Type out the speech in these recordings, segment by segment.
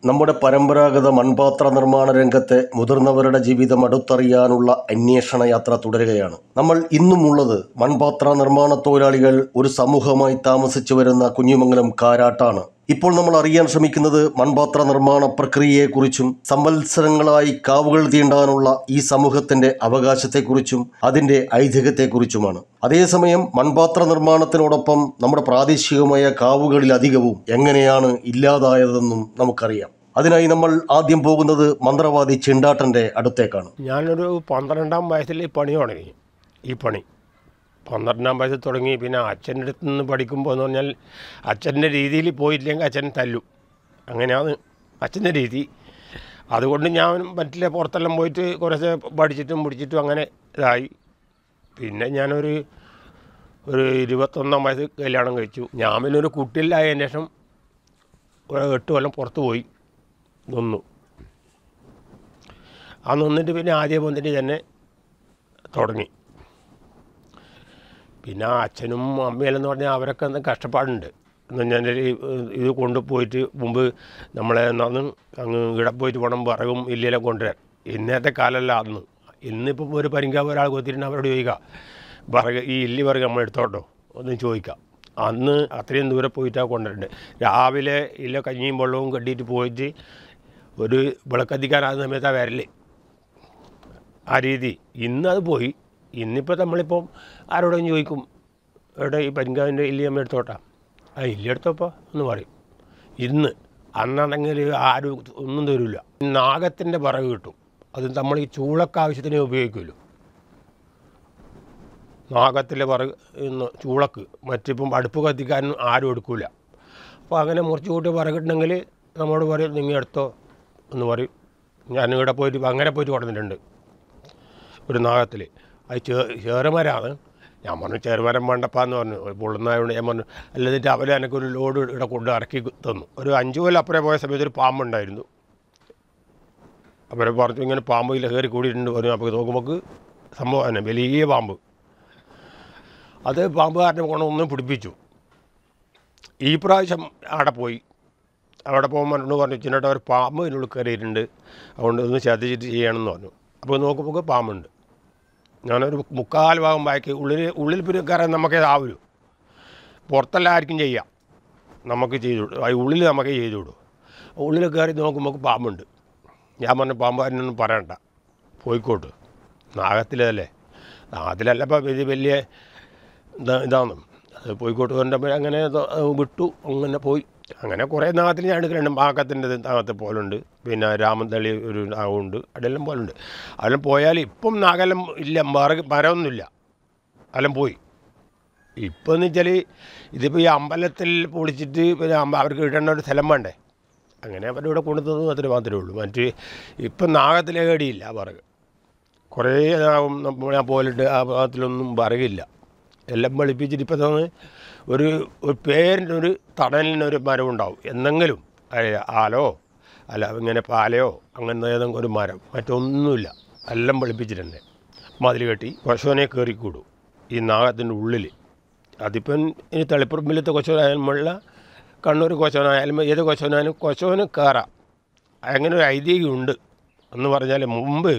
നമ്മുടെ പരമ്പരാഗത മൺപാത്ര നിർമ്മാണ രംഗത്തെ മുതിർന്നവരുടെ ജീവിതം അടുത്തറിയാനുള്ള അന്വേഷണ യാത്ര തുടരുകയാണ് നമ്മൾ ഇന്നുമുള്ളത് മൺപാത്ര നിർമ്മാണ തൊഴിലാളികൾ ഒരു സമൂഹമായി താമസിച്ചു വരുന്ന കുഞ്ഞിമംഗലം കാരാട്ടാണ് ഇപ്പോൾ നമ്മൾ അറിയാൻ ശ്രമിക്കുന്നത് മൺപാത്ര നിർമ്മാണ പ്രക്രിയയെക്കുറിച്ചും സംവത്സരങ്ങളായി കാവുകൾ തീണ്ടാനുള്ള ഈ സമൂഹത്തിന്റെ അവകാശത്തെക്കുറിച്ചും അതിന്റെ ഐതിഹ്യത്തെക്കുറിച്ചുമാണ് അതേസമയം മൺപാത്ര നിർമ്മാണത്തിനോടൊപ്പം നമ്മുടെ പ്രാദേശികമായ കാവുകളിലധികവും എങ്ങനെയാണ് ഇല്ലാതായതെന്നും നമുക്കറിയാം അതിനായി നമ്മൾ ആദ്യം പോകുന്നത് മന്ത്രവാദി ചിണ്ടാട്ടന്റെ അടുത്തേക്കാണ് ഞാനൊരു പന്ത്രണ്ടാം വയസ്സിൽ ഈ പണി തുടങ്ങി ഈ പണി പന്ത്രണ്ടാം വയസ്സിൽ തുടങ്ങി പിന്നെ അച്ഛൻ്റെ അടുത്ത് നിന്ന് പഠിക്കുമ്പോൾ എന്ന് പറഞ്ഞാൽ അച്ഛൻ്റെ രീതിയിൽ പോയില്ലെങ്കിൽ അച്ഛൻ തല്ലും അങ്ങനെയാണ് അച്ഛൻ്റെ രീതി അതുകൊണ്ട് ഞാൻ മറ്റിലെ പുറത്തെല്ലാം പോയിട്ട് കുറച്ച് പഠിച്ചിട്ടും പിടിച്ചിട്ടും അങ്ങനെ ഇതായി പിന്നെ ഞാനൊരു ഒരു ഇരുപത്തൊന്നാം വയസ്സ് കല്യാണം കഴിച്ചു ഞാൻ പിന്നെ ഒരു കുട്ടിയിലായതിന് ശേഷം ഒരു എട്ട് കൊല്ലം പുറത്ത് പോയി നിന്നു ആ നിന്നിട്ട് പിന്നെ ആദ്യം വന്നിട്ട് തന്നെ തുടങ്ങി പിന്നെ ആ അച്ഛനും അമ്മയെല്ലാം പറഞ്ഞാൽ അവരൊക്കെ ഒന്ന് കഷ്ടപ്പാടുണ്ട് എന്ന് ഞാൻ ഇത് കൊണ്ടുപോയിട്ട് മുമ്പ് നമ്മളെ അന്ന് അങ്ങ് ഇവിടെ പോയിട്ട് വേണം വിറകും ഇല്ലെല്ലാം കൊണ്ടുവരാൻ ഇന്നത്തെ കാലമല്ല അന്ന് ഇന്നിപ്പം ഒരു പരിങ്കാവ് ഒരാൾ കൊത്തിയിട്ട് അവരോട് ചോദിക്കുക വിറക് ഈ ഇല്ലി വിറക് നമ്മൾ എടുത്തോട്ടോ ഒന്ന് ചോദിക്കാം അന്ന് അത്രയും ദൂരെ പോയിട്ടാണ് കൊണ്ടുവരേണ്ടത് രാവിലെ ഇല്ല കഞ്ഞിയും വെള്ളവും കെട്ടിയിട്ട് പോയിട്ട് ഒരു വിളക്കത്തിക്കാനാകുന്ന സമയത്താണ് വരല് ആ രീതി ഇന്നത് പോയി ഇന്നിപ്പോൾ നമ്മളിപ്പം ആരോടും ചോദിക്കും എവിടെ ഈ പരിങ്കാവിൻ്റെ ഇല്ലി അമ്മ എടുത്തോട്ടാ ആ ഇല്ലി എടുത്തോപ്പോ എന്ന് പറയും ഇന്ന് അന്നാണെങ്കിൽ ആരും ഒന്നും തരില്ല നാഗത്തിൻ്റെ വിറക് കിട്ടും അത് നമ്മൾ ഈ ചൂളക്ക് ആവശ്യത്തിനേ ഉപയോഗിക്കുമല്ലോ നാഗത്തിലെ വിറക് ഇന്ന് ചൂളക്ക് മറ്റിപ്പം അടുപ്പ് കത്തിക്കാനും ആരും എടുക്കില്ല അപ്പോൾ അങ്ങനെ മുറിച്ച് കൂട്ടി വിറകിട്ടുണ്ടെങ്കിൽ നമ്മോട് പറയും നിങ്ങൾ എടുത്തോ എന്ന് പറയും ഞാൻ ഇവിടെ പോയിട്ട് അങ്ങനെ പോയിട്ട് കൊടുത്തിട്ടുണ്ട് ഒരു നാഗത്തിൽ അത് ചേ ചേറുമരാണ് ഞാൻ പറഞ്ഞു ചേറുമരം വേണ്ടപ്പാന്ന് പറഞ്ഞു പൊള്ളുന്നതായതുകൊണ്ട് ഞാൻ പറഞ്ഞു അല്ലാതിട്ട് അവർ എനിക്കൊരു ലോഡ് ഇവിടെ കൊണ്ട് ഇറക്കി തന്നു ഒരു അഞ്ചു കൊല്ലം അപ്പുറം പോയ സമയത്ത് ഒരു പാമ്പുണ്ടായിരുന്നു അവരെ പറഞ്ഞു ഇങ്ങനെ പാമ്പ് ഇല്ല കയറി കൂടിയിട്ടുണ്ട് പറഞ്ഞു അപ്പോൾ നോക്കുമ്പോൾ സംഭവം തന്നെ വലിയ പാമ്പ് അത് പാമ്പുകാരനെ കൊണ്ട് ഒന്നും പിടിപ്പിച്ചു ഈ പ്രാവശ്യം അവിടെ പോയി അവിടെ പോകുമ്പോൾ എന്നോട് പറഞ്ഞു ചിന്നോട്ട് ഒരു പാമ്പ് ഇതിനുള്ളിൽ കയറിയിട്ടുണ്ട് അതുകൊണ്ട് ഒന്ന് ശ്രദ്ധിച്ചിട്ട് ചെയ്യണമെന്ന് പറഞ്ഞു അപ്പോൾ നോക്കുമ്പോൾ പാമ്പുണ്ട് ഞാനൊരു മുക്കാൽ ഭാഗം ബാക്കി ഉള്ളിൽ ഉള്ളിൽ പിന്നെ കയറാൻ നമുക്കേ ആവൂ പുറത്തെല്ലാം ആർക്കും ചെയ്യാം നമുക്ക് ചെയ്തു ആ ഉള്ളിൽ നമുക്ക് ചെയ്തു വിടും ഉള്ളിൽ കയറി നോക്കുമ്പോൾ പാമ്പുണ്ട് ഞാൻ പറഞ്ഞു പാമ്പാരനൊന്നും പറയണ്ട പോയിക്കോട്ട് നാഗത്തിലല്ലേ നാഗത്തിലല്ല ഇപ്പം ഇത് വലിയ ഇതാ ഇതാണ് അത് പോയിക്കോട്ട് കണ്ടപ്പോൾ അങ്ങനെ ഇത് വിട്ടു അങ്ങനെ പോയി അങ്ങനെ കുറേ നാഗത്തിൽ ഞാൻ എടുക്കുന്നുണ്ട് മാക്കത്തിൻ്റെ നാഗത്തെ പോലുണ്ട് പിന്നെ രാമന്തളി ഒരു നാഗമുണ്ട് അതെല്ലാം പോലുണ്ട് അതെല്ലാം പോയാൽ ഇപ്പം നാഗെല്ലാം ഇല്ല മറ മരമൊന്നുമില്ല അതെല്ലാം പോയി ഇപ്പം എന്ന് വെച്ചാൽ ഇതിപ്പോൾ ഈ അമ്പലത്തിൽ പൊളിച്ചിട്ട് പിന്നെ അമ്പ- അവർക്ക് ഇടേണ്ട ഒരു സ്ഥലം വേണ്ടേ അങ്ങനെ അവരിവിടെ കൊണ്ടുതന്നു അത്ര മാത്രമേ ഉള്ളൂ മറ്റ് ഇപ്പം നാഗത്തിലെ കടിയില്ല വിറക് കുറേ നാഗം നമ്മ- ഞാൻ പോലിട്ട് ആ ഭാഗത്തിലൊന്നും വിറകില്ല എല്ലാം വെളുപ്പിച്ചിട്ട് ഇപ്പം തന്നെ ഒരു ഒരു പേരിൻ്റെ ഒരു തണലിനൊരു മരം ഉണ്ടാവും എന്തെങ്കിലും അല്ല ആലോ അല്ല ഇങ്ങനെ പാലയോ അങ്ങനത്തെ ഏതെങ്കിലും ഒരു മരം മറ്റൊന്നുമില്ല എല്ലാം വെളുപ്പിച്ചിട്ടുണ്ട് മതിൽ കെട്ടി പശുവിനെ കയറിക്കൂടും ഈ നാഗത്തിൻ്റെ ഉള്ളിൽ അതിപ്പം ഇനി തളിപ്പുറമ്പിലത്തെ കൊച്ചവനായാലും മുള്ള കണ്ണൂർ കൊച്ചവനായാലും ഏത് കൊച്ചവനായാലും കൊച്ചവന് കയറാം അങ്ങനെ ഒരു ഐതിഹ്യമുണ്ട് എന്ന് പറഞ്ഞാൽ മുമ്പ്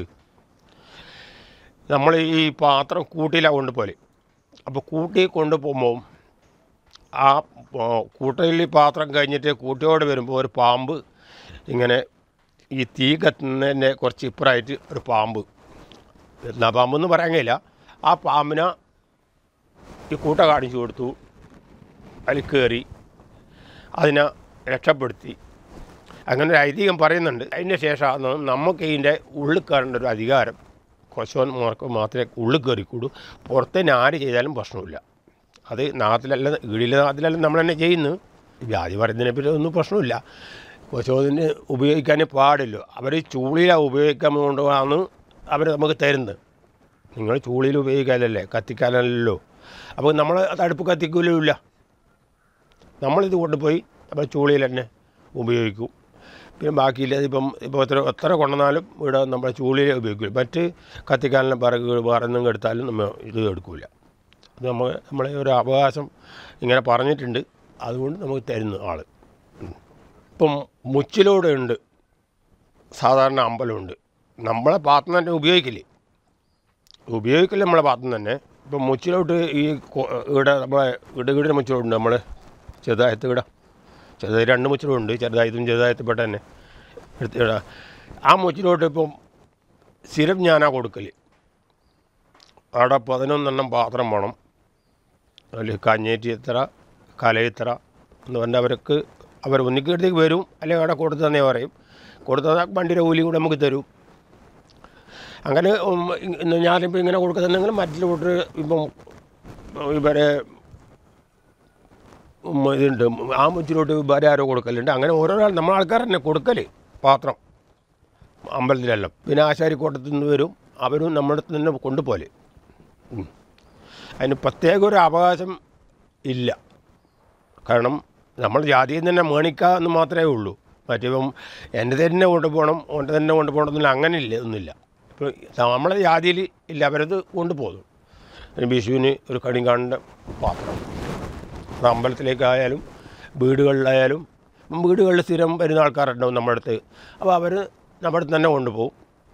നമ്മൾ ഈ പാത്രം കൂട്ടിയിലാണ് കൊണ്ടുപോലെ അപ്പോൾ കൂട്ടി കൊണ്ടുപോകുമ്പോൾ ആ കൂട്ടയിൽ പാത്രം കഴിഞ്ഞിട്ട് കൂട്ടിയോട് വരുമ്പോൾ ഒരു പാമ്പ് ഇങ്ങനെ ഈ തീ കത്തുന്നതിൻ്റെ കുറച്ച് ഇപ്പുറമായിട്ട് ഒരു പാമ്പ് എന്നാ പാമ്പെന്ന് പറയാൻ കഴിയില്ല ആ പാമ്പിനെ ഈ കൂട്ട കാണിച്ചു കൊടുത്തു അതിൽ കയറി അതിനെ രക്ഷപ്പെടുത്തി അങ്ങനെ ഒരു ഐതിഹ്യം പറയുന്നുണ്ട് അതിൻ്റെ ശേഷമാണ് നമുക്ക് ഇതിൻ്റെ ഉള്ളിൽ കയറേണ്ട ഒരു അധികാരം കൊശവന്മാർക്ക് മാത്രമേ ഉള്ളിൽ കയറിക്കൂടൂ പുറത്തേന് ആര് ചെയ്താലും പ്രശ്നമില്ല അത് നാട്ടിലല്ല ഈടിലെ നാട്ടിലല്ല നമ്മൾ തന്നെ ചെയ്യുന്നു വ്യാധി പറയുന്നതിനെ പറ്റി ഒന്നും പ്രശ്നമില്ല കൊശോദിന് ഉപയോഗിക്കാനേ പാടില്ല അവർ ചൂളിയിലാണ് ഉപയോഗിക്കാൻ കൊണ്ടാണ് അവർ നമുക്ക് തരുന്നത് നിങ്ങൾ ചൂളിയിൽ ഉപയോഗിക്കാനല്ലേ കത്തിക്കാനല്ലല്ലോ അപ്പോൾ നമ്മൾ അത് അടുപ്പ് കത്തിക്കൂലും ഇല്ല നമ്മളിത് കൊണ്ടുപോയി നമ്മൾ ചൂളിയിൽ തന്നെ ഉപയോഗിക്കും പിന്നെ ബാക്കിയില്ല ഇപ്പം ഇപ്പോൾ എത്ര എത്ര കൊണ്ടുവന്നാലും ഇവിടെ നമ്മൾ ചൂളിയിൽ ഉപയോഗിക്കും മറ്റ് കത്തിക്കാനെല്ലാം വിറക് വേറെ എന്തെങ്കിലും എടുത്താലും നമ്മൾ ഇത് എടുക്കില്ല അത് നമ്മൾ നമ്മളെ ഒരു അവകാശം ഇങ്ങനെ പറഞ്ഞിട്ടുണ്ട് അതുകൊണ്ട് നമുക്ക് തരുന്നു ആൾ ഇപ്പം മുച്ചിലോട് ഉണ്ട് സാധാരണ അമ്പലമുണ്ട് നമ്മളെ പാത്രം തന്നെ ഉപയോഗിക്കില്ല ഉപയോഗിക്കില്ല നമ്മളെ പാത്രം തന്നെ ഇപ്പം മുച്ചിലോട്ട് ഈ കൊ- ഇവിടെ നമ്മളെ ഇടകിടിന് മുച്ചിലോട്ടുണ്ട് നമ്മൾ ചെറുതായത്ത് ഇവിടെ ചെറുതായി രണ്ട് മുച്ചിലുണ്ട് ചെറുതായത്തും ചെറുതായത്തിൽപ്പെട്ട തന്നെ എടുത്ത് ഇടാം. ആ മുച്ചിലോട്ട് ഇപ്പം സ്ഥിരം ഞാനാ കൊടുക്കൽ അവിടെ പതിനൊന്നെണ്ണം പാത്രം വേണം അതിൽ കഞ്ഞേറ്റി എത്ര കല എത്ര എന്ന് പറഞ്ഞാൽ അവർക്ക് അവർ ഒന്നിക്കടുത്തേക്ക് വരും അല്ലെങ്കിൽ അവിടെ കൊടുത്തു തന്നെ പറയും കൊടുത്തു തന്നാൽ വണ്ടിയുടെ കൂലിയും കൂടെ നമുക്ക് തരും അങ്ങനെ ഉം, ഇന്ന് ഞാനിപ്പോൾ ഇങ്ങനെ കൊടുക്കുന്നുണ്ടെങ്കിൽ മറ്റുള്ള ഇപ്പം ഇവരെ ഉം, ഇതുണ്ട് ആ മുച്ചിലോട്ട് വേറെ ആരോ കൊടുക്കലുണ്ട് അങ്ങനെ ഓരോരാൾ നമ്മൾ ആൾക്കാർ തന്നെ കൊടുക്കൽ പാത്രം അമ്പലത്തിലെല്ലാം പിന്നെ ആശാരിക്കോട്ടത്തു നിന്ന് വരും അവരും നമ്മുടെ അടുത്ത് തന്നെ കൊണ്ടുപോലെ അതിന് പ്രത്യേക ഒരു അവകാശം ഇല്ല കാരണം നമ്മൾ ജാതിയിൽ നിന്ന് തന്നെ മേണിക്കുക എന്ന് മാത്രമേ ഉള്ളൂ മറ്റിപ്പം എൻ്റെ തന്നെ കൊണ്ടുപോകണം ഓൻ്റെ തന്നെ കൊണ്ടുപോകണം എന്നില്ല അങ്ങനെ ഇല്ല ഒന്നുമില്ല ഇപ്പോൾ നമ്മളെ ജാതിയിൽ ഇല്ല അവരത് കൊണ്ടുപോകും പിന്നെ വിഷുവിന് ഒരു കണികാണിൻ്റെ പാത്രം അത് അമ്പലത്തിലേക്കായാലും വീടുകളിലായാലും വീടുകളിൽ സ്ഥിരം വരുന്ന ആൾക്കാരുണ്ടാവും നമ്മുടെ അടുത്ത് അപ്പോൾ അവർ നമ്മുടെ അടുത്ത് തന്നെ കൊണ്ടുപോകും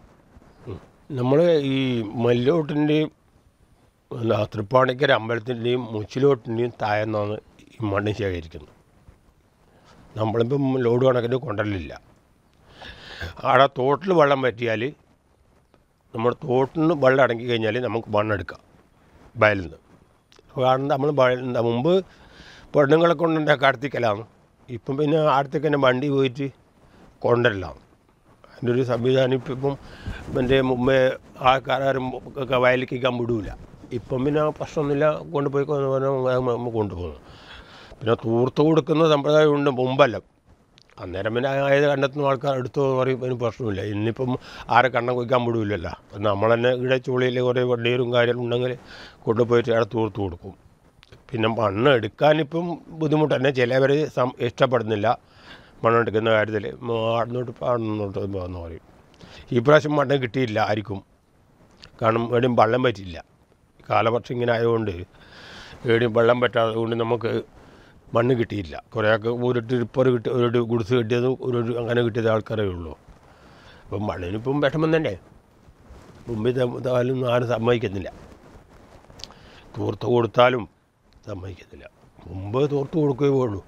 നമ്മൾ ഈ മല്ലോട്ടിൻ്റെയും അല്ല തൃപ്പാണിക്കര അമ്പലത്തിൻ്റെയും മുച്ചിലോട്ടിൻ്റെയും തായെന്നാണ് ഈ മണ്ണ് ശേഖരിക്കുന്നത് നമ്മളിപ്പം ലോഡ് കണക്കിന് കൊണ്ടല്ലില്ല അവിടെ തോട്ടിൽ വെള്ളം പറ്റിയാൽ നമ്മൾ തോട്ടിന് വെള്ളം അടങ്ങി കഴിഞ്ഞാൽ നമുക്ക് മണ്ണെടുക്കാം വയലിൽ നിന്ന് കാരണം നമ്മൾ വയലിൽ നിന്ന് മുമ്പ് പെണ്ണുങ്ങളെ കൊണ്ടുണ്ട കടത്തിക്കലാണ് ഇപ്പം പിന്നെ അടുത്തേക്ക് തന്നെ വണ്ടി പോയിട്ട് കൊണ്ടരലാണ് അതിൻ്റെ ഒരു സംവിധാനം ഇപ്പം ഇപ്പം എൻ്റെ മുമ്പേ ആൾക്കാരും ഒക്കെ വയലിലേക്കാൻ വിടൂല ഇപ്പം പിന്നെ പ്രശ്നമൊന്നുമില്ല കൊണ്ടുപോയി കൊ- പറഞ്ഞാൽ നമ്മൾ കൊണ്ടുപോകുന്നു പിന്നെ തൂർത്ത് കൊടുക്കുന്ന സമ്പ്രദായമുണ്ട് മുമ്പല്ല അന്നേരം പിന്നെ ആയത് കണ്ടെത്തുന്ന ആൾക്കാർ എടുത്തു എന്ന് പറയും അതിന് പ്രശ്നമില്ല ഇന്നിപ്പം ആരെ കണ്ണം കൊയ്ക്കാൻ വിടൂലല്ലോ അപ്പം നമ്മൾ തന്നെ ഇവിടെ ചുളിയിൽ കുറേ വണ്ടിയും കാര്യങ്ങളും ഉണ്ടെങ്കിൽ കൊണ്ടുപോയിട്ട് അവിടെ തൂർത്ത് കൊടുക്കും പിന്നെ മണ്ണ് എടുക്കാനിപ്പം ബുദ്ധിമുട്ട് തന്നെ ചിലവർ സം ഇഷ്ടപ്പെടുന്നില്ല മണ്ണെടുക്കുന്ന കാര്യത്തിൽ ആടുന്നോട്ട് പാടുന്നോട്ട് എന്ന് പറയും ഈ പ്രാവശ്യം മണ്ണ് കിട്ടിയില്ല ആർക്കും കാരണം എവിടെയും വെള്ളം പറ്റില്ല കാലവർഷം ഇങ്ങനെ ആയതുകൊണ്ട് എവിടെയും വെള്ളം പറ്റാതെ കൊണ്ട് നമുക്ക് മണ്ണ് കിട്ടിയില്ല കുറേയൊക്കെ ഒരു ട്രിപ്പർ കിട്ടി ഒരു ഗുഡ്സ് കിട്ടിയത് ഒരു ഒരു അങ്ങനെ കിട്ടിയത് ആൾക്കാരേ ഉള്ളൂ അപ്പം മണ്ണിനിപ്പം വിഷമം തന്നെ മുമ്പിൽ താലും ആരും സമ്മതിക്കുന്നില്ല തൂർത്ത് കൊടുത്താലും സമ്മതിക്കത്തില്ല മുമ്പ് തൂർത്ത് കൊടുക്കുകയേ ഉള്ളൂ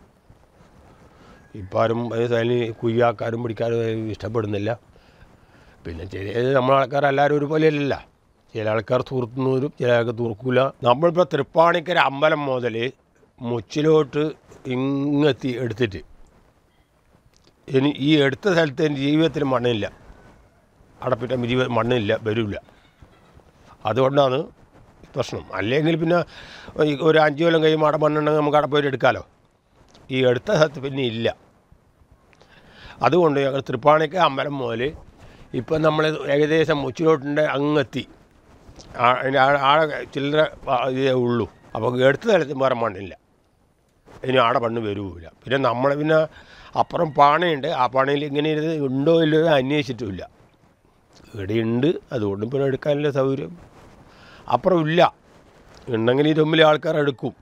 ഇപ്പം ആരും അതിന് കുയ്യാക്കാരും പിടിക്കാനും ഇഷ്ടപ്പെടുന്നില്ല പിന്നെ ചില നമ്മളെ ആൾക്കാർ എല്ലാവരും ഒരുപോലെയല്ല ചില ആൾക്കാർ തൂർത്തുന്നു വരും ചില ആൾക്കാർ തൂർക്കൂല നമ്മളിപ്പോൾ തൃപ്പാണിക്കര അമ്പലം മുതൽ മുച്ചിലോട്ട് ഇങ്ങെത്തി എടുത്തിട്ട് ഇനി ഈ എടുത്ത സ്ഥലത്ത് എൻ്റെ ജീവിതത്തിൽ മണ്ണില്ല അടപ്പിട്ട ജീവ മണ്ണില്ല വരില്ല അതുകൊണ്ടാണ് പ്രശ്നം അല്ലെങ്കിൽ പിന്നെ ഈ ഒരു അഞ്ച് കൊല്ലം കഴിയുമ്പോൾ അവിടെ മണ്ണുണ്ടെങ്കിൽ നമുക്ക് അവിടെ പോയിട്ട് എടുക്കാമല്ലോ ഈ എടുത്ത സ്ഥലത്ത് പിന്നെ ഇല്ല അതുകൊണ്ട് ഞങ്ങൾ തൃപ്പാണിക്ക അമ്പലം മുതൽ ഇപ്പം നമ്മൾ ഏകദേശം മുച്ചിലോട്ടിൻ്റെ അങ്ങെത്തി ആ- അതിൻ്റെ ആ- ആടെ ചില്ലറ ആ- ഇതേ ഉള്ളൂ അപ്പോൾ എടുത്ത സ്ഥലത്ത് വേറെ മണ്ണില്ല ഇനി ആടെ മണ്ണ് വരൂല പിന്നെ നമ്മൾ പിന്നെ അപ്പുറം പാണയുണ്ട് ആ പാണയിൽ ഇങ്ങനെ ഇരുന്ന് ഉണ്ടോ ഇല്ലയോ അന്വേഷിച്ചിട്ടുമില്ല ഇവിടെയുണ്ട് അതുകൊണ്ട് പിന്നെ എടുക്കാനുള്ള സൗകര്യം അപ്പുറം ഇല്ല ഉണ്ടെങ്കിൽ ഈ തമ്മിൽ ആൾക്കാർ എടുക്കും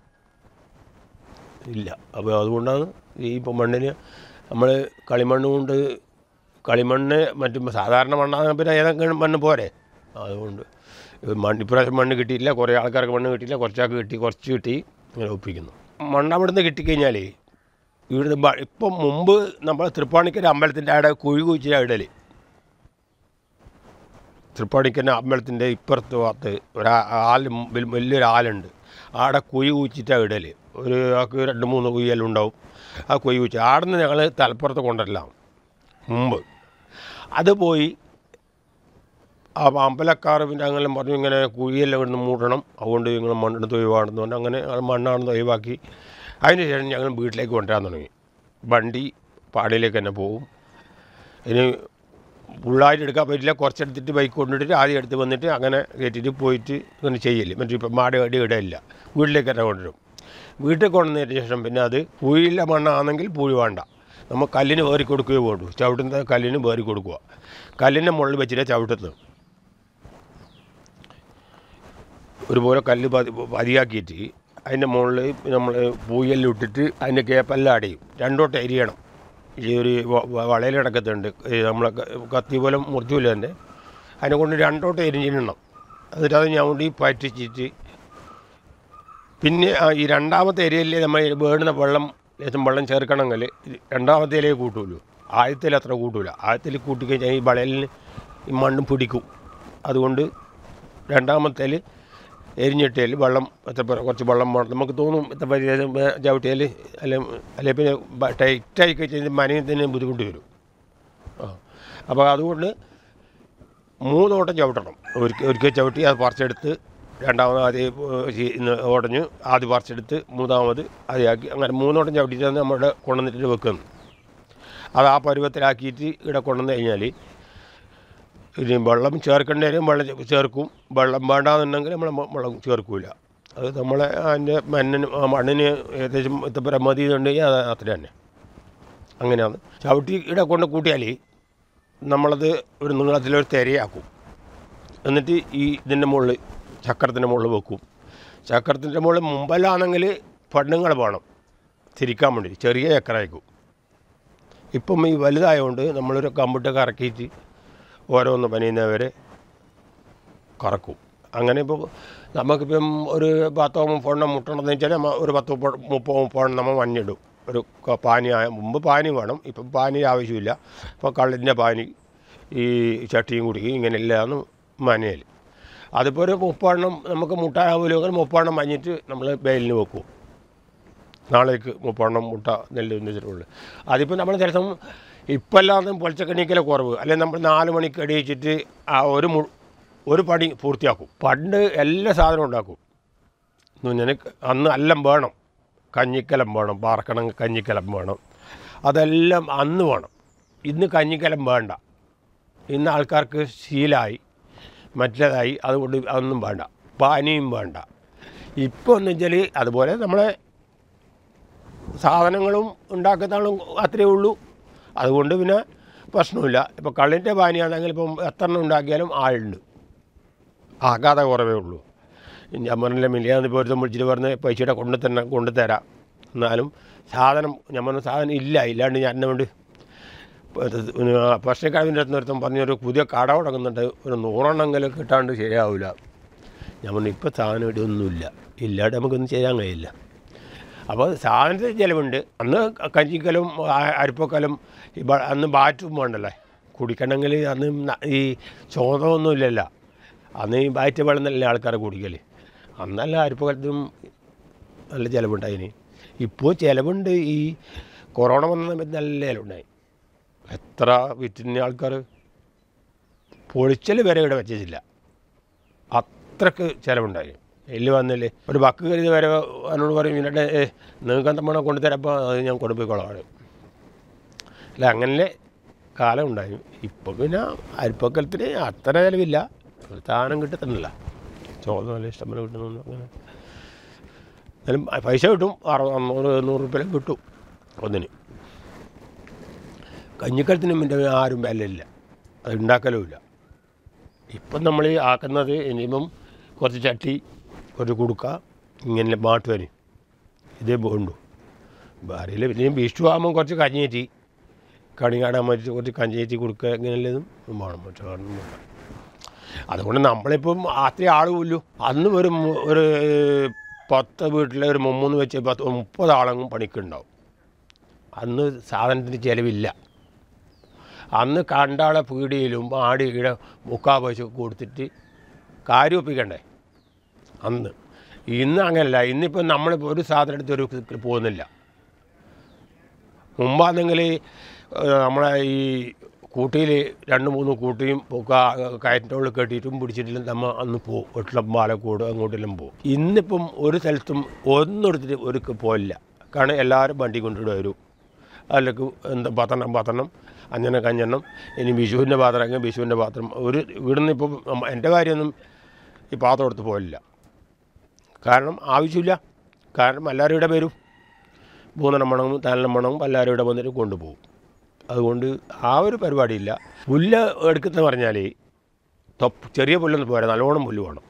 ഇല്ല അപ്പോൾ അതുകൊണ്ടാണ് ഈ ഇപ്പം മണ്ണിന് നമ്മൾ കളിമണ്ണ് കൊണ്ട് കളിമണ്ണ് മറ്റും സാധാരണ മണ്ണാകുമ്പോൾ പിന്നെ ഏതെങ്കിലും മണ്ണ് പോരെ അതുകൊണ്ട് ഇത് മണ്ണ് ഇപ്രാവശ്യം മണ്ണ് കിട്ടിയില്ല കുറേ ആൾക്കാർക്ക് മണ്ണ് കിട്ടിയില്ല കുറച്ചാൾക്ക് കിട്ടി കുറച്ച് കിട്ടി ഇങ്ങനെ ഒപ്പിക്കുന്നു മണ്ണ് അവിടുന്ന് കിട്ടിക്കഴിഞ്ഞാൽ ഇവിടുന്ന് ബ- ഇപ്പം മുമ്പ് നമ്മൾ തൃപ്പാണിക്കര അമ്പലത്തിൻ്റെ അവിടെ കുഴി കുഴിച്ച ഇടൽ തൃപ്പാണിക്കര അമ്പലത്തിൻ്റെ ഇപ്പുറത്ത് ഭാഗത്ത് ഒരു ആൽ വലിയൊരു ആലുണ്ട് ആടെ കുഴി കുഴിച്ചിട്ടാണ് ഇടൽ ഒരു ആൾക്ക് രണ്ട് മൂന്ന് കുയ്യെല്ലാം ഉണ്ടാവും ആ കുഴി കുഴിച്ച് ആടെ നിന്ന് ഞങ്ങൾ തലപ്പുറത്ത് കൊണ്ടുവരലാം മുമ്പ് അത് പോയി ആ അമ്പലക്കാർ പിന്നെ അങ്ങനെ പറഞ്ഞു ഇങ്ങനെ കുഴിയെല്ലാം ഇവിടുന്ന് മൂടണം അതുകൊണ്ട് നിങ്ങൾ മണ്ണെടുത്ത് ഒഴിവാണെന്ന് പറഞ്ഞു അങ്ങനെ ഞങ്ങൾ മണ്ണാണെന്ന് ഒഴിവാക്കി അതിന് ശേഷം ഞങ്ങൾ വീട്ടിലേക്ക് കൊണ്ടുവരാൻ തുടങ്ങി വണ്ടി പാടിയിലേക്ക് തന്നെ പോകും ഇനി ഫുള്ളായിട്ട് എടുക്കാൻ പറ്റില്ല കുറച്ചെടുത്തിട്ട് ബൈക്ക് കൊണ്ടിട്ട് ആദ്യം എടുത്ത് വന്നിട്ട് അങ്ങനെ കയറ്റിയിട്ട് പോയിട്ട് ഇങ്ങനെ ചെയ്യില്ല മറ്റേ ഇപ്പം മാട് അടി ഇടയില്ല വീട്ടിലേക്ക് തന്നെ കൊണ്ടുവരും വീട്ടിൽ കൊണ്ടുവന്നതിന് ശേഷം പിന്നെ അത് പൂഴിയിലെ മണ്ണാണെങ്കിൽ പൂഴി വേണ്ട നമ്മൾ കല്ലിന് വേറി കൊടുക്കുകയോ വേണ്ടു ചവിട്ടുന്ന കല്ലിന് വേറി കൊടുക്കുക കല്ലിൻ്റെ മുകളിൽ വെച്ചിട്ട് ചവിട്ടുന്നത് ഒരുപോലെ കല്ല് പതി പതിയാക്കിയിട്ട് അതിൻ്റെ മുകളിൽ നമ്മൾ പൂയെല്ലാം ഇട്ടിട്ട് അതിൻ്റെ കേപ്പെല്ലാം അടയും രണ്ടോട്ട് എരിയണം ഈ ഒരു വ- വ- വളയിൽ കിടക്കത്തുണ്ട് ഈ നമ്മളെ ക- കത്തി പോലെ മുറിച്ചില്ല തന്നെ അതിനെ കൊണ്ട് രണ്ടോട്ട് എരിഞ്ഞിടണം എന്നിട്ട് അത് ഞൗണ്ടി പറ്റിച്ചിട്ട് പിന്നെ ആ ഈ രണ്ടാമത്തെ ഏരിയയിൽ നമ്മൾ വേണ്ടുന്ന വെള്ളം ലേശം വെള്ളം ചേർക്കണമെങ്കിൽ രണ്ടാമത്തെ ഇലയെ കൂട്ടുമല്ലോ ആദ്യത്തിൽ അത്ര കൂട്ടൂല ആദ്യത്തിൽ കൂട്ടിക്കഴിഞ്ഞാൽ ഈ വളലിന് ഈ മണ്ണും പിടിക്കും അതുകൊണ്ട് രണ്ടാമത്തേൽ എരിഞ്ഞിട്ടേൽ വെള്ളം എത്ര പേർ കുറച്ച് വെള്ളം വേണം നമുക്ക് തോന്നും എത്ര പേര് ചവിട്ടിയാൽ അല്ലെ അല്ലെ പിന്നെ ബ- ടൈറ്റായി കഴിഞ്ഞാൽ മനയത്തിന് ബുദ്ധിമുട്ട് വരും ആ അപ്പോൾ അതുകൊണ്ട് മൂന്നോട്ടം ചവിട്ടണം ഒരിക്കൽ ഒരിക്കൽ ചവിട്ടി അത് പറിച്ചെടുത്ത് രണ്ടാമത് ആദ്യം ഇന്ന് ഉടഞ്ഞ് ആദ്യം പറിച്ചെടുത്ത് മൂന്നാമത് ആദ്യമാക്കി അങ്ങനെ മൂന്നോട്ടം ചവിട്ടിയിട്ടാണ് നമ്മുടെ കൊണ്ടുവന്നിട്ട് വെക്കുന്നത് അത് ആ പരുവത്തിലാക്കിയിട്ട് ഇവിടെ കൊണ്ടുവന്ന് കഴിഞ്ഞാൽ ഇനി വെള്ളം ചേർക്കേണ്ടവരും വെള്ളം ചേ- ചേർക്കും വെള്ളം വേണ്ടാന്നുണ്ടെങ്കിൽ നമ്മൾ വെള്ളം ചേർക്കില്ല അത് നമ്മളെ അതിൻ്റെ മണ്ണിന് ആ മണ്ണിന് ഏകദേശം എത്തപ്പുര മതി എന്നുണ്ടെങ്കിൽ അത് അത്ര തന്നെ അങ്ങനെയാണ് ചവിട്ടി ഇവിടെ കൊണ്ട് കൂട്ടിയാൽ നമ്മളത് ഒരു നീളത്തിലൊരു തിരയാക്കും എന്നിട്ട് ഈ ഇതിൻ്റെ മുകളിൽ ചക്രത്തിൻ്റെ മുകളിൽ വെക്കും ചക്രത്തിൻ്റെ മുകളിൽ മുമ്പല്ലാണെങ്കിൽ പെണ്ണുങ്ങൾ വേണം തിരിക്കാൻ വേണ്ടി ചെറിയ ചക്രമായിരിക്കും ഇപ്പം ഈ വലുതായതുകൊണ്ട് നമ്മളൊരു കമ്പിട്ട് കറക്കിയിട്ട് ഓരോന്ന് പനിയുന്നവരെ കറക്കും അങ്ങനെ ഇപ്പോൾ നമുക്കിപ്പം ഒരു പത്തോ മുപ്പതെണ്ണം മുട്ടണമെന്ന് വെച്ചാൽ നമ്മ ഒരു പത്ത് മുപ്പത് മുപ്പത് മുപ്പതെണ്ണം നമ്മൾ മഞ്ഞിടും ഒരു ക- പാനി ആയ മുമ്പ് പാനി വേണം ഇപ്പം പാനി ആവശ്യമില്ല ഇപ്പോൾ കള്ളിൻ്റെ പാനി ഈ ചട്ടിയും കുടിക്കും ഇങ്ങനെയെല്ലാം മനയിൽ അതിപ്പോൾ ഒരു മുപ്പതെണ്ണം നമുക്ക് മുട്ടായാവില്ലെങ്കിൽ മുപ്പതെണ്ണം മഞ്ഞിട്ട് നമ്മൾ ബെയിലിന് വെക്കും നാളേക്ക് മുപ്പെണ്ണം മുട്ട നെല്ല് വെച്ചിട്ടുള്ളു അതിപ്പോൾ നമ്മൾ ചില സമയം ഇപ്പം അല്ലാതെ പൊളിച്ചക്കണിക്കലെ കുറവ് അല്ലെങ്കിൽ നമ്മൾ നാല് മണിക്ക് അടിയിച്ചിട്ട് ആ ഒരു മു ഒരു പണി പൂർത്തിയാക്കും പണ്ട് എല്ലാ സാധനവും ഉണ്ടാക്കും നിനക്ക് അന്ന് എല്ലാം വേണം കഞ്ഞിക്കലം വേണം പാർക്കണം കഞ്ഞിക്കലം വേണം അതെല്ലാം അന്ന് വേണം ഇന്ന് കഞ്ഞിക്കലം വേണ്ട ഇന്ന് ആൾക്കാർക്ക് ശീലമായി മറ്റേതായി അതുകൊണ്ട് അതൊന്നും വേണ്ട പാനിയും വേണ്ട ഇപ്പോൾ എന്ന് വെച്ചാൽ അതുപോലെ നമ്മളെ സാധനങ്ങളും ഉണ്ടാക്കുന്നതാളും അത്രയേ ഉള്ളൂ അതുകൊണ്ട് പിന്നെ പ്രശ്നമില്ല ഇപ്പോൾ കള്ളിൻ്റെ പാനിയാണെങ്കിൽ ഇപ്പം എത്ര എണ്ണം ഉണ്ടാക്കിയാലും ആളുണ്ട് ആകാതെ കുറവേ ഉള്ളൂ ഞാൻ പറഞ്ഞില്ല മില്ലിയാന്ന് ഇപ്പോൾ ഒരുത്തം വിളിച്ചിട്ട് പറഞ്ഞ് പൈസയുടെ കൊണ്ട് തന്നെ കൊണ്ട് തരാം എന്നാലും സാധനം ഞാൻ പറഞ്ഞ സാധനം ഇല്ല ഇല്ലാണ്ട് ഞാൻ എന്നെ കൊണ്ട് ഭക്ഷണക്കാരൻ്റെ അടുത്ത് ഒരുത്തം പറഞ്ഞൊരു പുതിയ കട തുടങ്ങുന്നുണ്ട് ഒരു നൂറെണ്ണമെങ്കിലും കിട്ടാണ്ട് ശരിയാവില്ല ഞാൻ പറഞ്ഞു ഇപ്പോൾ സാധനം ഇവിടെ ഒന്നുമില്ല ഇല്ലാണ്ട് നമുക്കൊന്നും ചെയ്യാൻ കഴിയില്ല അപ്പോൾ സാധനത്തിന് ചിലവുണ്ട് അന്ന് കഞ്ഞിക്കലും ആ- അരിപ്പക്കലും ഈ ബ- അന്ന് ബാറ്റും വേണ്ടല്ലേ കുടിക്കണമെങ്കിൽ അന്ന് ന- ഈ ചോദമൊന്നും ഇല്ലല്ലോ അന്ന് ഈ ബാറ്റ് വെള്ളം നല്ല ആൾക്കാരെ കുടിക്കൽ അന്നല്ല അരിപ്പക്കലത്തിനും നല്ല ചിലവുണ്ടായിന് ഇപ്പോൾ ചിലവുണ്ട് ഈ കൊറോണ വന്ന സമയത്ത് നല്ല ചിലവുണ്ടായി എത്ര വിറ്റിന് ആൾക്കാർ പൊളിച്ചൽ വരെ ഇവിടെ വെച്ചിട്ടില്ല അത്രക്ക് ചിലവുണ്ടായി എല്ല് വന്നില്ലേ ഒരു ബക്ക് കരുതി വരെ എന്നോട് പറയും എന്നിട്ട് ഏ നിങ്ങൾക്ക് എന്താ വേണം കൊണ്ടുതരപ്പോൾ അത് ഞാൻ കൊണ്ടുപോയിക്കോളാം അല്ല അങ്ങനെ കാലം ഉണ്ടായി ഇപ്പോൾ പിന്നെ അരിപ്പക്കലത്തിന് അത്ര ചിലവില്ല ഒരു സാധനം കിട്ടത്തില്ല ചോദ നല്ല ഇഷ്ടംപോലെ കിട്ടുന്നു അങ്ങനെ എന്നാലും പൈസ കിട്ടും അറുപത് അറുന്നൂറ് എണ്ണൂറ് റുപ്യ കിട്ടും ഒന്നിന് കഞ്ഞിക്കലത്തിനും പിന്നെ ആരും വിലയില്ല അത് ഉണ്ടാക്കലുമില്ല ഇപ്പം നമ്മൾ ഈ ആക്കുന്നത് ഇനിയിപ്പം കുറച്ച് ചട്ടി കുറച്ച് കുടുക്ക ഇങ്ങനെ മാട്ടുവന് ഇതേ വേണ്ടു ഭാര്യയിൽ പിന്നെ വിഷു ആകുമ്പം കുറച്ച് കഞ്ഞേറ്റി കണി കാണാൻ വേണ്ടിയിട്ട് കുറച്ച് കഞ്ഞേറ്റി കൊടുക്കുക ഇങ്ങനെയുള്ളതും വേണം മറ്റു വേണം വേണ്ട. അതുകൊണ്ട് നമ്മളിപ്പം അത്രയും ആളുമില്ലു അന്ന് ഒരു മു- ഒരു പത്ത് വീട്ടിലെ ഒരു മുമ്മൂന്ന് വെച്ച് പത്ത് മുപ്പത് ആളെങ്കിലും പണിക്കുണ്ടാവും അന്ന് സാധനത്തിന് ചിലവില്ല അന്ന് കണ്ടാളെ പീടിയിലും ആടി ഇവിടെ മുക്കാ പൈസ കൊടുത്തിട്ട് കാര്യം ഒപ്പിക്കണ്ടേ അന്ന് ഇന്ന് അങ്ങനല്ല ഇന്നിപ്പോൾ നമ്മളിപ്പോൾ ഒരു സാധനം എടുത്ത് ഒരു ഇതിൽ പോകുന്നില്ല മുമ്പാണെങ്കിൽ നമ്മളെ ഈ കൂട്ടിയിൽ രണ്ട് മൂന്ന് കൂട്ടിയും കയറ്റോളിൽ കെട്ടിയിട്ടും പിടിച്ചിട്ടില്ല നമ്മൾ അന്ന് പോകും ഒട്ടിലും പാലക്കോട് അങ്ങോട്ടെല്ലാം പോകും ഇന്നിപ്പം ഒരു സ്ഥലത്തും ഒന്നെടുത്തിട്ട് ഒരു പോയില്ല കാരണം എല്ലാവരും വണ്ടി കൊണ്ടിട്ട് വരും അതിലേക്ക് എന്താ പത്തെണ്ണം പത്തെണ്ണം അഞ്ഞെണ്ണം കഞ്ഞെണ്ണം ഇനി വിഷുവിൻ്റെ പാത്രം എങ്കിൽ വിഷുവിൻ്റെ പാത്രം ഒരു ഇവിടുന്ന് ഇപ്പം നമ്മ- എൻ്റെ കാര്യമൊന്നും ഈ പാത്രം എടുത്ത് പോയില്ല കാരണം ആവശ്യമില്ല കാരണം എല്ലാവരും ഇവിടെ വരും മൂന്നെണ്ണം മണവും നാലെണ്ണം മണവും എല്ലാവരും ഇവിടെ വന്നിട്ട് കൊണ്ടുപോകും അതുകൊണ്ട് ആ ഒരു പരിപാടിയില്ല പുല്ല് എടുക്കുന്ന പറഞ്ഞാൽ തൊപ്പ് ചെറിയ പുല്ലൊന്നും പോരാ നല്ലോണം പുല്ല് വേണം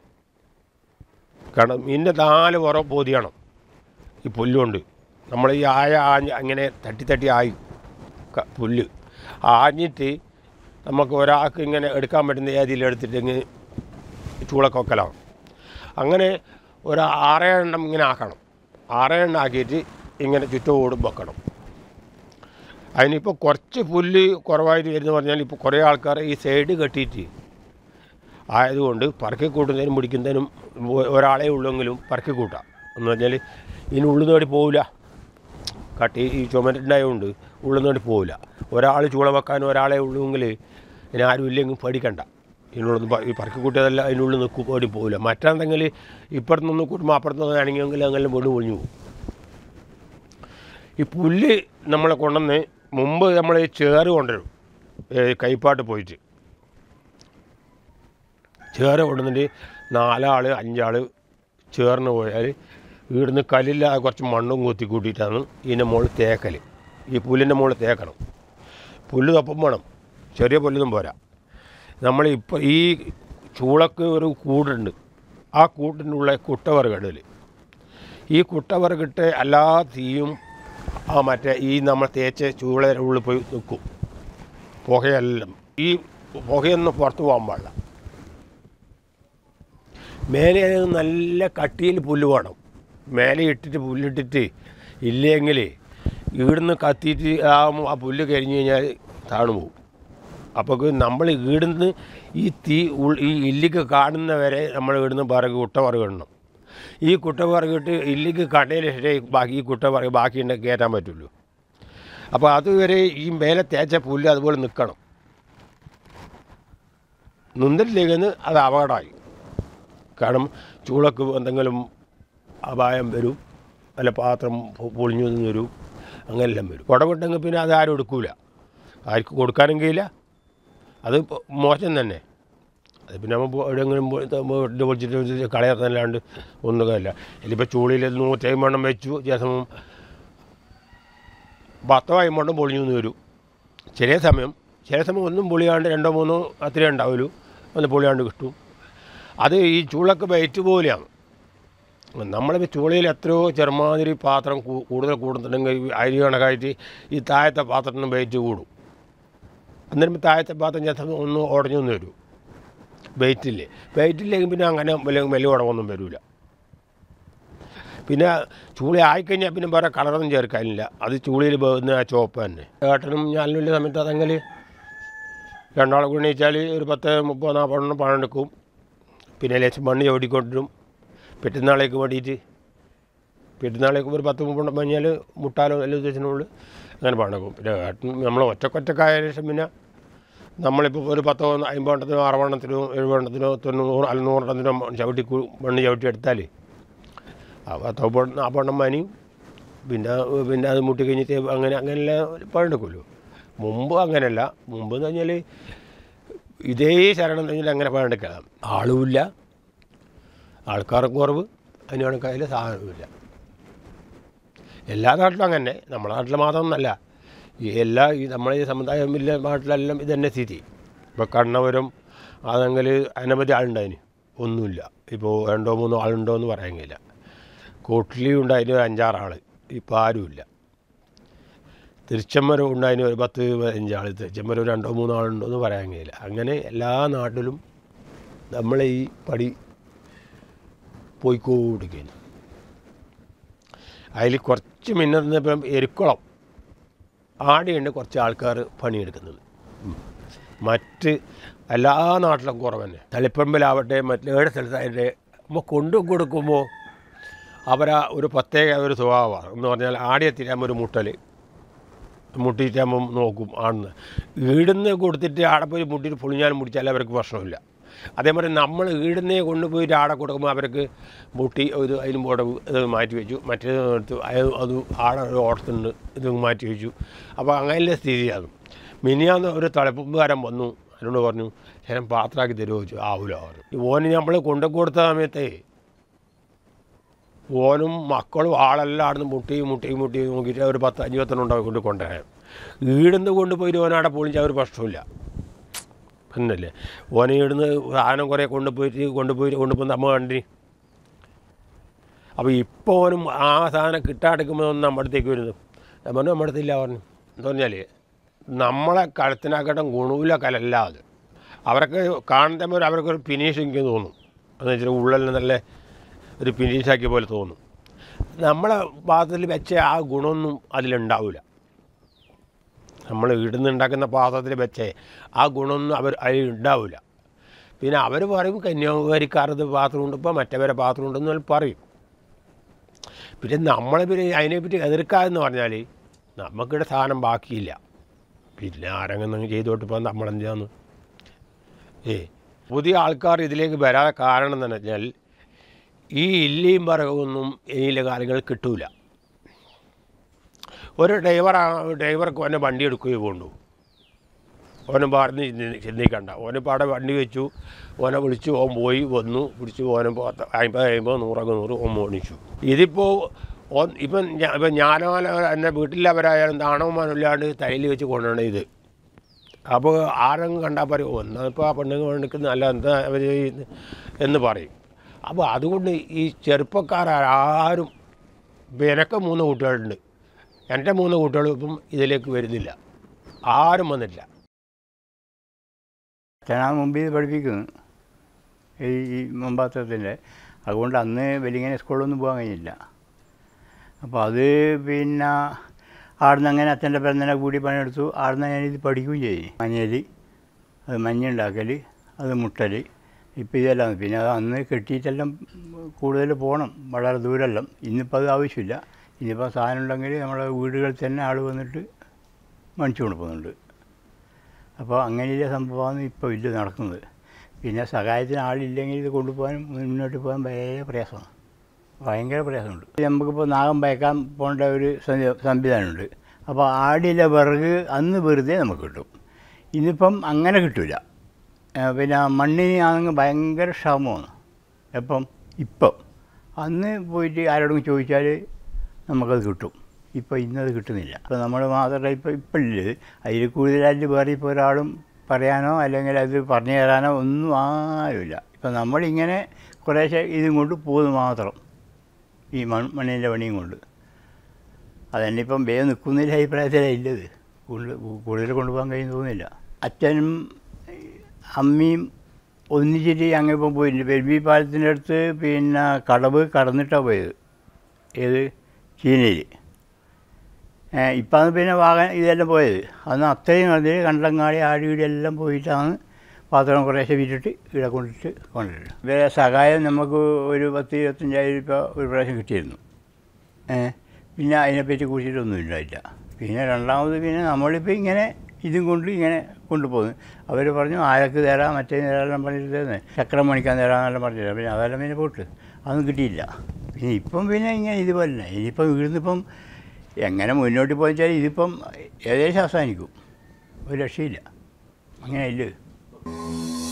കാരണം ഇതിൻ്റെ നാല് പുറം പൊതിയണം ഈ പുല്ലുകൊണ്ട് നമ്മൾ ഈ ആയ ആഞ്ഞ് അങ്ങനെ തട്ടി തട്ടി ആയി ക- പുല്ല് ആഞ്ഞിട്ട് നമുക്ക് ഒരാൾക്ക് ഇങ്ങനെ എടുക്കാൻ പറ്റുന്ന രീതിയിൽ എടുത്തിട്ട് ഇങ്ങ് ചൂളക്കൊക്കലാണ് അങ്ങനെ ഒരു ആറേഴെണ്ണം ഇങ്ങനെ ആക്കണം ആറേഴെണ്ണം ആക്കിയിട്ട് ഇങ്ങനെ ചുറ്റോടും വെക്കണം അതിനിപ്പോൾ കുറച്ച് പുല്ല് കുറവായിട്ട് വരുന്ന പറഞ്ഞാൽ ഇപ്പോൾ കുറേ ആൾക്കാർ ഈ സൈഡ് കെട്ടിയിട്ട് ആയതുകൊണ്ട് പറക്കി കൂട്ടുന്നതിനും പിടിക്കുന്നതിനും ഒ- ഒരാളെ ഉള്ളെങ്കിലും പറക്കി കൂട്ടാം എന്ന് പറഞ്ഞാൽ ഇതിന് ഉള്ളിൽ നേടി പോവില്ല കട്ടി ഈ ചുമരുണ്ടായതുകൊണ്ട് ഉള്ളിൽ നേടി പോവില്ല ഒരാൾ ചൂള വെക്കാൻ ഒരാളെ ഉള്ളൂങ്കിൽ ഇനി ആരും ഇല്ലെങ്കിൽ പേടിക്കണ്ട ഇതിനുള്ളിൽ ഈ പറക്കി കൂട്ടിയതല്ല അതിനുള്ളിൽ നിൽക്കും ഓടി പോവില്ല മറ്റെന്തെങ്കിൽ ഇപ്പുറത്ത് നിന്ന് കൂട്ടുമ്പോൾ അപ്പുറത്ത് നിന്നാണെങ്കിൽ അങ്ങനെ വീണ്ടും ഒഴിഞ്ഞു പോകും ഈ പുല്ല് നമ്മളെ കൊണ്ടുവന്ന് മുമ്പ് നമ്മൾ ഈ ചേറ് കൊണ്ടുവരും ഏ, കൈപ്പാട്ട് പോയിട്ട് ചേറ് കൊണ്ടുവന്നിട്ട് നാലാൾ അഞ്ചാൾ ചേർന്ന് പോയാൽ ഇവിടുന്ന് കല്ലില്ലാതെ കുറച്ച് മണ്ണും കുത്തി കൂട്ടിയിട്ടാണ് ഇതിൻ്റെ മുകളിൽ തേക്കൽ ഈ പുല്ലിൻ്റെ മുകളിൽ തേക്കണം പുല്ല് തൊപ്പം വേണം ചെറിയ പുല്ലൊന്നും പോരാ നമ്മൾ ഇപ്പോൾ ഈ ചൂളക്ക് ഒരു കൂടുണ്ട് ആ കൂട്ടിൻ്റെ ഉള്ള കുട്ടവറുകടൽ ഈ കുട്ടവറുകിട്ട് എല്ലാ തീയും ആ മറ്റേ ഈ നമ്മൾ തേച്ച് ചൂളയുടെ ഉള്ളിൽ പോയി നിൽക്കും പുകയെല്ലാം ഈ പുകയൊന്നും പുറത്ത് പോകാൻ പാടില്ല മേലെ അത് നല്ല കട്ടിയിൽ പുല്ല് വേണം മേലെ ഇട്ടിട്ട് പുല്ലിട്ടിട്ട് ഇല്ലെങ്കിൽ ഈടുന്ന് കത്തിയിട്ട് ആ ആ പുല്ല് കരിഞ്ഞു കഴിഞ്ഞാൽ താണു പോകും അപ്പോൾ നമ്മൾ ഈടുന്ന് ഈ തീ ഉൾ- ഈ ഇല്ലിക്ക് കാണുന്നവരെ നമ്മൾ ഇവിടുന്ന് പറക് കുട്ട പറകിടണം ഈ കുട്ട പറകിട്ട് ഇല്ലിക്ക് കടയിൽ ബാക്കി ഈ കുട്ട പറക് ബാക്കി ഉണ്ടെങ്കിൽ കയറ്റാൻ പറ്റുള്ളൂ അപ്പോൾ അതുവരെ ഈ മേലെ തേച്ച പുല്ല് അതുപോലെ നിൽക്കണം നിന്നിട്ടില്ലെങ്കിൽ അത് അപകടമായി കാരണം ചൂളക്ക് എന്തെങ്കിലും അപായം വരും അല്ല പാത്രം പൊ- പൊളിഞ്ഞു നിന്ന് വരും അങ്ങനെല്ലാം വരും കുടവിട്ടെങ്കിൽ പിന്നെ അത് ആരും എടുക്കൂല ആർക്കും കൊടുക്കാനും കഴിയില്ല അത് ഇപ്പൊ മോശം തന്നെ അത് പിന്നെ നമ്മൾ എവിടെയെങ്കിലും പോയി ത- വീട്ടിൽ പൊളിച്ചിട്ട് വെച്ചിട്ട് കളയാത്തല്ലാണ്ട് ഒന്നും കാര്യമില്ല ഇതിലിപ്പോൾ ചൂളിയിൽ നൂറ്റമ്പണ്ണം വെച്ചു ശേഷം പത്തോ അമ്പണ്ണം പൊളിഞ്ഞു എന്ന് വരും ചില സമയം ചില സമയം ഒന്നും പൊളിയാണ്ട് രണ്ടോ മൂന്നോ അത്രയും ഉണ്ടാവുള്ളൂ ഒന്ന് പൊളിയാണ്ട് കിട്ടും അത് ഈ ചൂളക്ക് ബൈറ്റ് പോലെയാണ് നമ്മളിപ്പോൾ ചൂളയിൽ എത്രയോ ചെറുമാതിരി പാത്രം കൂ- കൂടുതൽ കൂടുന്നുണ്ടെങ്കിൽ ഈ അരി കണക്കായിട്ട് ഈ താഴത്തെ പാത്രത്തിന് ബൈറ്റ് കൂടും അന്നേരം താഴത്തെ പാത്രം ചില സമയം ഒന്ന് ഉടഞ്ഞു വന്ന് വരും വെയിറ്റില്ലേ വെയിറ്റില്ലെങ്കിൽ പിന്നെ അങ്ങനെ വലിയ വലിയ ഉടമൊന്നും വരില്ല പിന്നെ ചൂളി ആയിക്കഴിഞ്ഞാൽ പിന്നെ വേറെ കളറൊന്നും ചേർക്കാനില്ല അത് ചൂളിയിൽ പോകുന്ന ആ ചുവപ്പ് തന്നെ ഏട്ടനും ഞാനും വലിയ സമയത്ത് അതെങ്കിൽ രണ്ടാളെ കുണിച്ചാൽ ഒരു പത്ത് മുപ്പത് നാൽപ്പതെണ്ണം പണം എടുക്കും പിന്നെ ലേശം മണ്ണ് ചവിട്ടിക്കൊണ്ടിരും പെറ്റുന്നാളേക്ക് വേണ്ടിയിട്ട് പെറ്റുന്നാളേക്ക് ഒരു പത്ത് മുപ്പതെണ്ണം കഴിഞ്ഞാൽ മുട്ടാലോ എല്ലാ ദിവസത്തിനുള്ളിൽ അങ്ങനെ പണിക്കും പിന്നെ ഏട്ടൻ നമ്മൾ ഒറ്റക്കൊറ്റക്കായ ശേഷം പിന്നെ നമ്മളിപ്പോൾ ഒരു പത്തോ അമ്പതെണ്ണത്തിനോ അറുപതെണ്ണത്തിനോ എഴുപതെണ്ണത്തിനോ തൊണ്ണൂറ് അല്ല നൂറെണ്ണത്തിനോ ചവിട്ടി കു- മണ്ണ് ചവിട്ടി എടുത്താൽ ആ പത്തോ പെ- നാൽപ്പതെണ്ണം മാനിയും പിന്നെ പിന്നെ അത് മുട്ടി കഴിഞ്ഞിട്ട് അങ്ങനെ അങ്ങനെല്ലാം പണിയെടുക്കുമല്ലോ മുമ്പ് അങ്ങനെയല്ല മുമ്പ് എന്ന് പറഞ്ഞാൽ ഇതേ ശരണം എന്ന് പറഞ്ഞാൽ അങ്ങനെ പണിയെടുക്കാം ആളുമില്ല ആൾക്കാർക്ക് കുറവ് അതിന് കണക്കായാലും സാധനവുമില്ല എല്ലാ നാട്ടിലും അങ്ങനെ നമ്മുടെ നാട്ടിൽ മാത്രമൊന്നല്ല ഈ എല്ലാ ഈ നമ്മളെ ഈ സമുദായം വലിയ നാട്ടിലെല്ലാം ഇത് തന്നെ സ്ഥിതി ഇപ്പോൾ കണ്ണവരും അതെങ്കിൽ അനവധി ആളുണ്ടതിന് ഒന്നുമില്ല ഇപ്പോൾ രണ്ടോ മൂന്നോ ആളുണ്ടോ എന്ന് പറയാൻ കഴിയില്ല കോട്ടിലി ഉണ്ടായിരുന്നു ഒരു അഞ്ചാറാൾ ഇപ്പോൾ ആരുമില്ല തിരുച്ചമ്മരം ഉണ്ടായിരുന്നു ഒരു പത്ത് പതിനഞ്ചാൾ തിരുച്ചമ്മരം രണ്ടോ മൂന്നോ ആളുണ്ടോ എന്ന് പറയാൻ കഴിയില്ല അങ്ങനെ എല്ലാ നാട്ടിലും നമ്മളെ ഈ പടി പോയിക്കൊണ്ടിരിക്കുന്നു അതിൽ കുറച്ച് മിന്നുന്ന ഇപ്പം എരിക്കുളം ആടെയുണ്ട് കുറച്ച് ആൾക്കാർ പണിയെടുക്കുന്നത് ഉം. മറ്റ് എല്ലാ നാട്ടിലും കുറവ് തന്നെ തളിപ്പറമ്പിലാവട്ടെ മറ്റേടെ സ്ഥലത്തായിട്ട് നമ്മൾ കൊണ്ടു കൊടുക്കുമ്പോൾ അവരാ ഒരു പ്രത്യേക ഒരു സ്വഭാവമാണ് എന്ന് പറഞ്ഞാൽ ആടിയെ തിരാകുമ്പോൾ ഒരു മുട്ടൽ മുട്ടിയിട്ടാകുമ്പം നോക്കും ആണെന്ന് ഈടുന്ന് കൊടുത്തിട്ട് ആടെ പോയി മുട്ടിയിട്ട് പൊളിഞ്ഞാലും മുടിച്ചാലും അവർക്ക് പ്രശ്നമില്ല അതേപോലെ നമ്മൾ ഈടുന്നേ കൊണ്ടുപോയിട്ട് ആടെ കൊടുക്കുമ്പോൾ അവർക്ക് മുട്ടി ഒരു അതിന് പുടവ് ഇത് മാറ്റി വെച്ചു മറ്റേത് എടുത്ത് അത് അത് ആടെ ഒരു ഓട്ടത്തുണ്ട് ഇത് മാറ്റി വെച്ചു അപ്പോൾ അങ്ങനെയുള്ള സ്ഥിതിയാണ് മിനിയാന്ന് ഒരു തളപ്പുകാരൻ വന്നു എന്നോട് പറഞ്ഞു ഞാൻ പാത്രമാക്കി തരുമോ ചോദിച്ചു ആവില്ല പറഞ്ഞു ഓന് നമ്മൾ കൊണ്ടു കൊടുത്ത സമയത്തേ ഓനും മക്കളും ആളെല്ലാം ആടുന്ന് മുട്ടി മുട്ടി മുട്ടി നോക്കിയിട്ട് ഒരു പത്ത് അഞ്ഞൂറ്റെണ്ണം ഉണ്ടാവും കൊണ്ട് കൊണ്ടുവരാൻ ഈടുന്ന് കൊണ്ടുപോയിട്ട് ഓനവിടെ പൊളിച്ചാൽ ഒരു പ്രശ്നമില്ല എന്നല്ലേ ഓനെ ഇടുന്ന് സാധനം കുറേ കൊണ്ടുപോയിട്ട് കൊണ്ടുപോയിട്ട് കൊണ്ടുപോയി നമ്മൾ കണ്ടി അപ്പോൾ ഇപ്പോൾ ഓനും ആ സാധനം കിട്ടാടുക്കുമ്പോൾ ഒന്ന് നമ്മുടെ അടുത്തേക്ക് വരുന്നത് ഞാൻ പറഞ്ഞു നമ്മുടെ അടുത്തില്ല പറഞ്ഞു എന്ന് പറഞ്ഞാൽ നമ്മളെ കഴുത്തിനകട്ടം ഗുണമില്ല കലല്ല അത് അവർക്ക് കാണുമ്പോൾ അവർക്കൊരു ഫിനിഷിങ് തോന്നും എന്ന് വെച്ചാൽ ഉള്ളിൽ നല്ല ഒരു ഫിനിഷാക്കിയ പോലെ തോന്നും നമ്മളെ പാത്രത്തിൽ വെച്ച ആ ഗുണമൊന്നും അതിലുണ്ടാവില്ല നമ്മൾ ഇടുന്നുണ്ടാക്കുന്ന പാത്രത്തിൽ വെച്ചേ ആ ഗുണമൊന്നും അവർ അതിൽ ഉണ്ടാവില്ല പിന്നെ അവർ പറയും കന്യാകുമാരിക്കാരത് പാത്രമുണ്ട് ഇപ്പോൾ മറ്റവരെ പാത്രമുണ്ടെന്ന് പറയും പിന്നെ നമ്മൾ പിന്നെ അതിനെപ്പറ്റി എതിർക്കാമെന്ന് പറഞ്ഞാൽ നമുക്കിവിടെ സാധനം ബാക്കിയില്ല പിന്നെ ആരെങ്കിലും ചെയ്തോട്ട് ഇപ്പോൾ നമ്മളെന്താന്ന് ഏ പുതിയ ആൾക്കാർ ഇതിലേക്ക് വരാതെ കാരണം എന്ന് വെച്ചാൽ ഈ ഇല്ലിയും പറകൊന്നും ഇതിലെ കാര്യങ്ങൾ കിട്ടൂല ഒരു ഡ്രൈവർ ഡ്രൈവർക്ക് ഓനെ വണ്ടി എടുക്കുകയോ കൊണ്ടു ഓനെ പറഞ്ഞ് ചിന്തിക്കണ്ട ഓനെ പാടെ വണ്ടി വെച്ചു ഓനെ വിളിച്ചു ഓൻ പോയി വന്നു പിടിച്ചു ഓനെ പത്ത് അമ്പത് അമ്പത് നൂറൊക്കെ നൂറ് ഓൻ മേടിച്ചു ഇതിപ്പോൾ ഓൻ ഇപ്പം ഞാ ഇപ്പം ഞാനോ എൻ്റെ വീട്ടിലവരായാലും താണവന്മാരില്ലാണ്ട് തൈല് വെച്ച് കൊണ്ടുവരണം ഇത് അപ്പോൾ ആരെങ്കിലും കണ്ടാൽ പറയും ഒന്നാ ഇപ്പോൾ ആ പെണ്ണുങ്ങൾ എടുക്കുന്ന അല്ല എന്താ അവർ എന്ന് പറയും അപ്പോൾ അതുകൊണ്ട് ഈ ചെറുപ്പക്കാരും ഇപ്പം എനിക്ക് മൂന്ന് കുട്ടികളുണ്ട് എൻ്റെ മൂന്ന് കുട്ടികളും ഇപ്പം ഇതിലേക്ക് വരുന്നില്ല ആരും വന്നിട്ടില്ല അച്ഛനാ മുമ്പിൽ ഇത് പഠിപ്പിക്കുന്നു ഈ ഈ മുമ്പാത്രത്തിൻ്റെ അതുകൊണ്ട് അന്ന് വെലിങ്ങനെ സ്കൂളിലൊന്നും പോകാൻ കഴിഞ്ഞില്ല അപ്പോൾ അത് പിന്നെ ആടുന്ന് അങ്ങനെ അച്ഛൻ്റെ പിറന്നെ കൂടി പണിയെടുത്തു ആടുന്ന് ഞാൻ ഇത് പഠിക്കുകയും ചെയ്യും മഞ്ഞൽ അത് മഞ്ഞുണ്ടാക്കൽ അത് മുട്ടൽ ഇപ്പോൾ ഇതെല്ലാം പിന്നെ അത് അന്ന് കെട്ടിയിട്ടെല്ലാം കൂടുതൽ പോകണം വളരെ ദൂരമെല്ലാം ഇന്നിപ്പോൾ അത് ആവശ്യമില്ല ഇന്നിപ്പോൾ സാധനം ഉണ്ടെങ്കിൽ നമ്മുടെ വീടുകളിൽ തന്നെ ആൾ വന്നിട്ട് മണിച്ചു കൊണ്ട് പോകുന്നുണ്ട് അപ്പോൾ അങ്ങനെയുള്ള സംഭവമാണ് ഇപ്പോൾ ഇല്ല നടക്കുന്നത് പിന്നെ സഹായത്തിന് ആളില്ലെങ്കിൽ ഇത് കൊണ്ടുപോകാൻ മുന്നോട്ട് പോകാൻ ഭയങ്കര പ്രയാസമാണ് ഭയങ്കര പ്രയാസമുണ്ട് നമുക്കിപ്പോൾ നാഗം പയക്കാൻ പോകേണ്ട ഒരു സംവി- സംവിധാനമുണ്ട് അപ്പോൾ ആടിലെ വിറക് അന്ന് വെറുതെ നമുക്ക് കിട്ടും ഇന്നിപ്പം അങ്ങനെ കിട്ടില്ല പിന്നെ മണ്ണിന് ആണെങ്കിൽ ഭയങ്കര ക്ഷാമമാണ് എപ്പം ഇപ്പം അന്ന് പോയിട്ട് ആരോടും ചോദിച്ചാൽ നമുക്കത് കിട്ടും ഇപ്പോൾ ഇന്നത് കിട്ടുന്നില്ല അപ്പോൾ നമ്മൾ മാത്രമല്ല ഇപ്പോൾ ഇപ്പം ഇല്ലത് അതിൽ കൂടുതലായിട്ട് വേറെ ഇപ്പോൾ ഒരാളും പറയാനോ അല്ലെങ്കിൽ അത് പറഞ്ഞു തരാനോ ഒന്നും ആരുമില്ല ഇപ്പം നമ്മളിങ്ങനെ കുറേശ്ശെ ഇതും കൊണ്ട് പോകുന്നു മാത്രം ഈ മൺ മണ്ണിൻ്റെ പണിയും കൊണ്ട് അതന്നെ ഇപ്പം വേഗം നിൽക്കുന്നില്ല അഭിപ്രായത്തിലാണ് ഇല്ലത് കൂടുതൽ കൂടുതൽ കൊണ്ടുപോകാൻ കഴിയും തോന്നുന്നില്ല അച്ഛനും അമ്മയും ഒന്നിച്ചിട്ട് അങ്ങ് ഇപ്പം പോയിട്ടുണ്ട് ബെൽബി പാലത്തിൻ്റെ അടുത്ത് പിന്നെ കടവ് കടന്നിട്ടാണ് പോയത് ഏത് ചീനയിൽ ഇപ്പം അത് പിന്നെ വാഗൻ ഇതെല്ലാം പോയത് അന്ന് അത്രയും അതിൽ കണ്ടങ്ങാടി ആടിയുടെ എല്ലാം പോയിട്ടാണ് പാത്രം കുറേശ്ശെ വിറ്റിട്ട് ഇവിടെ കൊണ്ടിട്ട് കൊണ്ടുവരുന്നത് ഇവരെ സഹായം നമുക്ക് ഒരു പത്ത് ഇരുപത്തഞ്ചായിരം രൂപ ഒരു പ്രാവശ്യം കിട്ടിയിരുന്നു ഏ, പിന്നെ അതിനെപ്പറ്റി കുറിച്ചിട്ടൊന്നും ഉണ്ടായില്ല പിന്നെ രണ്ടാമത് പിന്നെ നമ്മളിപ്പോൾ ഇങ്ങനെ ഇതും കൊണ്ട് ഇങ്ങനെ കൊണ്ടുപോകുന്നു അവർ പറഞ്ഞു ആരക്ക് തരാം മറ്റേ തരാമെല്ലാം പറഞ്ഞിട്ട് തരുന്നത് ചക്രം മണിക്കാൻ തരാമെന്നെല്ലാം പറഞ്ഞില്ല പിന്നെ അതെല്ലാം പിന്നെ പോട്ട് അതൊന്നും കിട്ടിയില്ല പിന്നെ ഇപ്പം പിന്നെ ഇങ്ങനെ ഇതുപോലെ തന്നെ ഇനിയിപ്പം ഇവിടുന്നിപ്പം എങ്ങനെ മുന്നോട്ട് പോയിച്ചാൽ ഇതിപ്പം ഏകദേശം അവസാനിക്കും ഒരു രക്ഷയില്ല അങ്ങനെ ഇല്ല